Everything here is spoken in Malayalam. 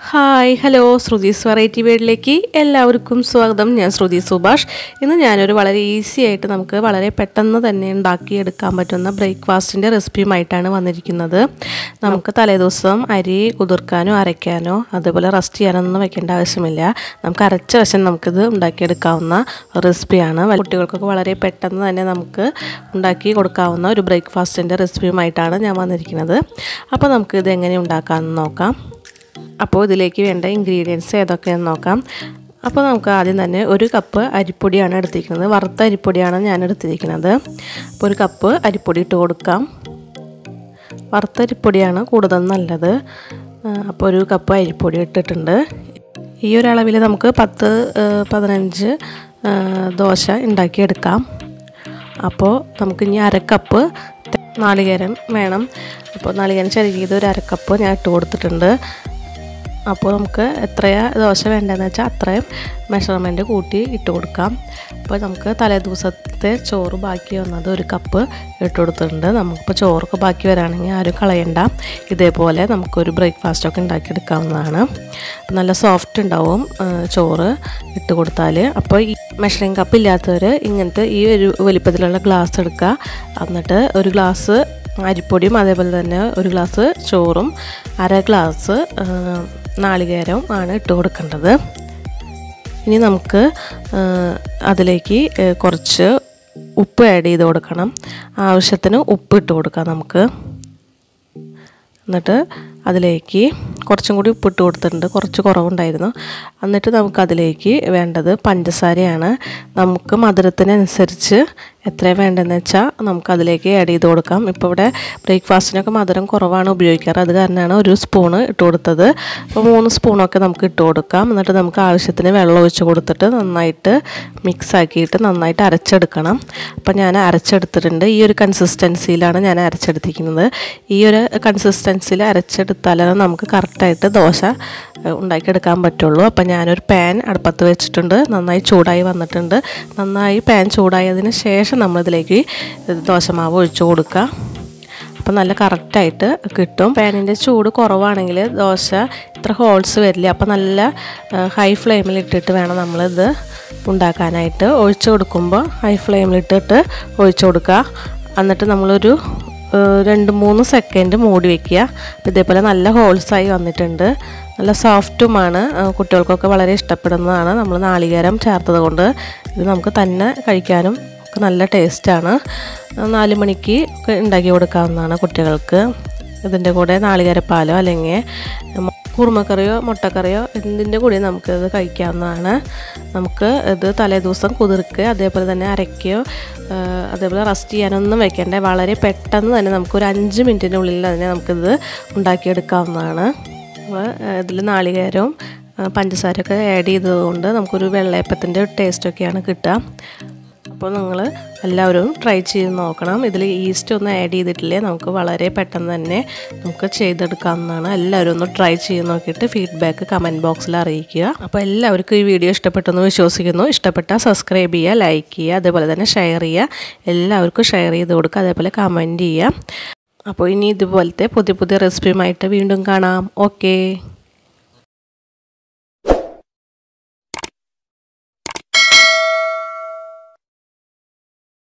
ഹായ് ഹലോ ശ്രുതീസ് വെറൈറ്റി വീഡിലേക്ക് എല്ലാവർക്കും സ്വാഗതം ഞാൻ ശ്രുതി സുഭാഷ് ഇന്ന് ഞാനൊരു വളരെ ഈസി ആയിട്ട് നമുക്ക് വളരെ പെട്ടെന്ന് തന്നെ ഉണ്ടാക്കിയെടുക്കാൻ പറ്റുന്ന ബ്രേക്ക്ഫാസ്റ്റിൻ്റെ റെസിപ്പിയുമായിട്ടാണ് വന്നിരിക്കുന്നത് നമുക്ക് തലേദിവസം അരി കുതിർക്കാനോ അരയ്ക്കാനോ അതുപോലെ റെസ്റ്റ് ചെയ്യാനൊന്നും വെക്കേണ്ട ആവശ്യമില്ല നമുക്ക് അരച്ച വശം നമുക്കിത് ഉണ്ടാക്കിയെടുക്കാവുന്ന റെസിപ്പിയാണ് കുട്ടികൾക്കൊക്കെ വളരെ പെട്ടെന്ന് തന്നെ നമുക്ക് ഉണ്ടാക്കി കൊടുക്കാവുന്ന ഒരു ബ്രേക്ക്ഫാസ്റ്റിൻ്റെ റെസിപ്പിയുമായിട്ടാണ് ഞാൻ വന്നിരിക്കുന്നത് അപ്പോൾ നമുക്ക് ഇത് എങ്ങനെ ഉണ്ടാക്കാമെന്ന് നോക്കാം അപ്പോൾ ഇതിലേക്ക് വേണ്ട ഇൻഗ്രീഡിയൻസ് ഏതൊക്കെയെന്ന് നോക്കാം അപ്പോൾ നമുക്ക് ആദ്യം തന്നെ ഒരു കപ്പ് അരിപ്പൊടിയാണ് എടുത്തിരിക്കുന്നത് വറുത്ത അരിപ്പൊടിയാണ് ഞാൻ എടുത്തിരിക്കുന്നത് അപ്പോൾ ഒരു കപ്പ് അരിപ്പൊടി ഇട്ട് കൊടുക്കാം വറുത്ത അരിപ്പൊടിയാണ് കൂടുതൽ നല്ലത് അപ്പോൾ ഒരു കപ്പ് അരിപ്പൊടി ഇട്ടിട്ടുണ്ട് ഈ ഒരു അളവിൽ നമുക്ക് പത്ത് പതിനഞ്ച് ദോശ ഉണ്ടാക്കിയെടുക്കാം അപ്പോൾ നമുക്ക് ഇനി അരക്കപ്പ് നാളികേരം വേണം അപ്പോൾ നാളികേരം ചെറുകിയത് ഒരു അരക്കപ്പ് ഞാൻ ഇട്ട് കൊടുത്തിട്ടുണ്ട് അപ്പോൾ നമുക്ക് എത്രയാ ദോശ വേണ്ടതെന്ന് വെച്ചാൽ അത്രയും മെഷർമെൻറ്റ് കൂട്ടി ഇട്ട് കൊടുക്കാം അപ്പോൾ നമുക്ക് തലേ ദിവസത്തെ ചോറ് ബാക്കി വന്നത് ഒരു കപ്പ് ഇട്ട് കൊടുത്തിട്ടുണ്ട് നമുക്കിപ്പോൾ ചോറൊക്കെ ബാക്കി വരാണെങ്കിൽ ആരും കളയണ്ട ഇതേപോലെ നമുക്കൊരു ബ്രേക്ക്ഫാസ്റ്റൊക്കെ ഉണ്ടാക്കിയെടുക്കാവുന്നതാണ് അപ്പോൾ നല്ല സോഫ്റ്റ് ഉണ്ടാവും ചോറ് ഇട്ട് കൊടുത്താൽ അപ്പോൾ ഈ മെഷറിങ് കപ്പ് ഇല്ലാത്തവർ ഇങ്ങനത്തെ ഈ ഒരു വലിപ്പത്തിലുള്ള ഗ്ലാസ് എടുക്കുക എന്നിട്ട് ഒരു ഗ്ലാസ് അരിപ്പൊടിയും അതേപോലെ തന്നെ ഒരു ഗ്ലാസ് ചോറും അര ഗ്ലാസ് നാളികേരവും ആണ് ഇട്ട് കൊടുക്കേണ്ടത് ഇനി നമുക്ക് അതിലേക്ക് കുറച്ച് ഉപ്പ് ആഡ് ചെയ്ത് കൊടുക്കണം ആവശ്യത്തിന് ഉപ്പ് ഇട്ട് കൊടുക്കാം നമുക്ക് എന്നിട്ട് അതിലേക്ക് കുറച്ചും കൂടി ഉപ്പിട്ട് കൊടുത്തിട്ടുണ്ട് കുറച്ച് കുറവുണ്ടായിരുന്നു എന്നിട്ട് നമുക്കതിലേക്ക് വേണ്ടത് പഞ്ചസാരയാണ് നമുക്ക് മധുരത്തിനനുസരിച്ച് എത്രയാണ് വേണ്ടതെന്ന് വെച്ചാൽ നമുക്കതിലേക്ക് ആഡ് ചെയ്ത് കൊടുക്കാം ഇപ്പോൾ ഇവിടെ ബ്രേക്ക്ഫാസ്റ്റിനൊക്കെ മധുരം കുറവാണ് ഉപയോഗിക്കാറ് അത് കാരണമാണ് ഒരു സ്പൂണ് ഇട്ട് കൊടുത്തത് അപ്പോൾ മൂന്ന് സ്പൂണൊക്കെ നമുക്ക് ഇട്ട് കൊടുക്കാം എന്നിട്ട് നമുക്ക് ആവശ്യത്തിന് വെള്ളം ഒഴിച്ച് കൊടുത്തിട്ട് നന്നായിട്ട് മിക്സ് ആക്കിയിട്ട് നന്നായിട്ട് അരച്ചെടുക്കണം അപ്പോൾ ഞാൻ അരച്ചെടുത്തിട്ടുണ്ട് ഈ ഒരു കൺസിസ്റ്റൻസിയിലാണ് ഞാൻ അരച്ചെടുത്തിരിക്കുന്നത് ഈ ഒരു കൺസിസ്റ്റൻസിയിൽ അരച്ചെടുത്താലാണ് നമുക്ക് കറക്റ്റായിട്ട് ദോശ ഉണ്ടാക്കിയെടുക്കാൻ പറ്റുള്ളൂ അപ്പം ഞാനൊരു പാൻ അടുപ്പത്ത് വെച്ചിട്ടുണ്ട് നന്നായി ചൂടായി വന്നിട്ടുണ്ട് നന്നായി പാൻ ചൂടായതിന് ശേഷം നമ്മളിതിലേക്ക് ദോശമാവ് ഒഴിച്ചു കൊടുക്കുക അപ്പം നല്ല കറക്റ്റായിട്ട് കിട്ടും പാനിൻ്റെ ചൂട് കുറവാണെങ്കിൽ ദോശ ഇത്ര ഹോൾസ് വരില്ല അപ്പം നല്ല ഹൈ ഫ്ലെയിമിൽ ഇട്ടിട്ട് വേണം നമ്മളിത് ഉണ്ടാക്കാനായിട്ട് ഒഴിച്ചു കൊടുക്കുമ്പോൾ ഹൈ ഫ്ലെയിമിലിട്ടിട്ട് ഒഴിച്ചു കൊടുക്കുക എന്നിട്ട് നമ്മളൊരു രണ്ട് മൂന്ന് സെക്കൻഡ് മൂടി വെക്കുക ഇതേപോലെ നല്ല ഹോൾസായി വന്നിട്ടുണ്ട് നല്ല സോഫ്റ്റുമാണ് കുട്ടികൾക്കൊക്കെ വളരെ ഇഷ്ടപ്പെടുന്നതാണ് നമ്മൾ നാളികേരം ചേർത്തത് കൊണ്ട് ഇത് നമുക്ക് തന്നെ കഴിക്കാനും ഒക്കെ നല്ല ടേസ്റ്റാണ് നാല് മണിക്ക് ഒക്കെ ഉണ്ടാക്കി കൊടുക്കാവുന്നതാണ് കുട്ടികൾക്ക് ഇതിൻ്റെ കൂടെ നാളികേരപ്പാലോ അല്ലെങ്കിൽ കുറുമക്കറിയോ മുട്ടക്കറിയോ എന്തിൻ്റെ കൂടെ നമുക്ക് ഇത് കഴിക്കാവുന്നതാണ് നമുക്ക് ഇത് തലേദിവസം കുതിർക്കുക അതേപോലെ തന്നെ അരയ്ക്കുകയോ അതേപോലെ റസ്റ്റ് ചെയ്യാനൊന്നും വെക്കേണ്ട വളരെ പെട്ടെന്ന് തന്നെ നമുക്ക് ഒരു അഞ്ച് മിനിറ്റിനുള്ളിൽ തന്നെ നമുക്കിത് ഉണ്ടാക്കിയെടുക്കാവുന്നതാണ് ഇതിൽ നാളികേരവും പഞ്ചസാരയൊക്കെ ആഡ് ചെയ്തതുകൊണ്ട് നമുക്കൊരു വെള്ളയപ്പത്തിൻ്റെ ടേസ്റ്റൊക്കെയാണ് കിട്ടുക അപ്പോൾ നിങ്ങൾ എല്ലാവരും ട്രൈ ചെയ്ത് നോക്കണം ഇതിൽ ഈസ്റ്റ് ഒന്നും ആഡ് ചെയ്തിട്ടില്ലേ നമുക്ക് വളരെ പെട്ടെന്ന് തന്നെ നമുക്ക് ചെയ്തെടുക്കാവുന്നതാണ് എല്ലാവരും ഒന്ന് ട്രൈ ചെയ്ത് നോക്കിയിട്ട് ഫീഡ്ബാക്ക് കമൻറ്റ് ബോക്സിൽ അറിയിക്കുക അപ്പോൾ എല്ലാവർക്കും ഈ വീഡിയോ ഇഷ്ടപ്പെട്ടെന്ന് വിശ്വസിക്കുന്നു ഇഷ്ടപ്പെട്ടാൽ സബ്സ്ക്രൈബ് ചെയ്യുക ലൈക്ക് ചെയ്യുക അതേപോലെ തന്നെ ഷെയർ ചെയ്യുക എല്ലാവർക്കും ഷെയർ ചെയ്ത് കൊടുക്കുക അതേപോലെ കമൻറ്റ് ചെയ്യുക അപ്പോൾ ഇനി ഇതുപോലത്തെ പുതിയ പുതിയ റെസിപ്പിയുമായിട്ട് വീണ്ടും കാണാം ഓക്കേ